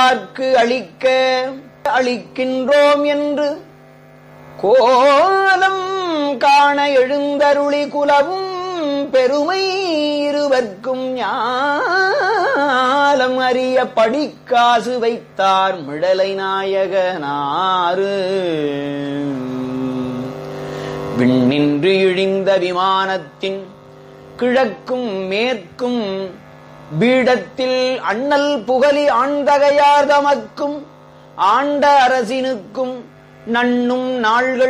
அடியார்க்கு அளிக்க அளிக்கின்றோம் என்று கோலம் காண எழுந்தருளி குலவும் பெருமை இருவர்க்கும் ஞாலம் அறிய படிக்காசு வைத்தார் மிடலை நாயகனாறு விண்ணின்று இழிந்த விமானத்தின் கிழக்கும் மேற்கும் பீடத்தில் அண்ணல் புகழி ஆண்டகையார் தமக்கும் ஆண்ட அரசினுக்கும் நண்ணும் நாள்கள்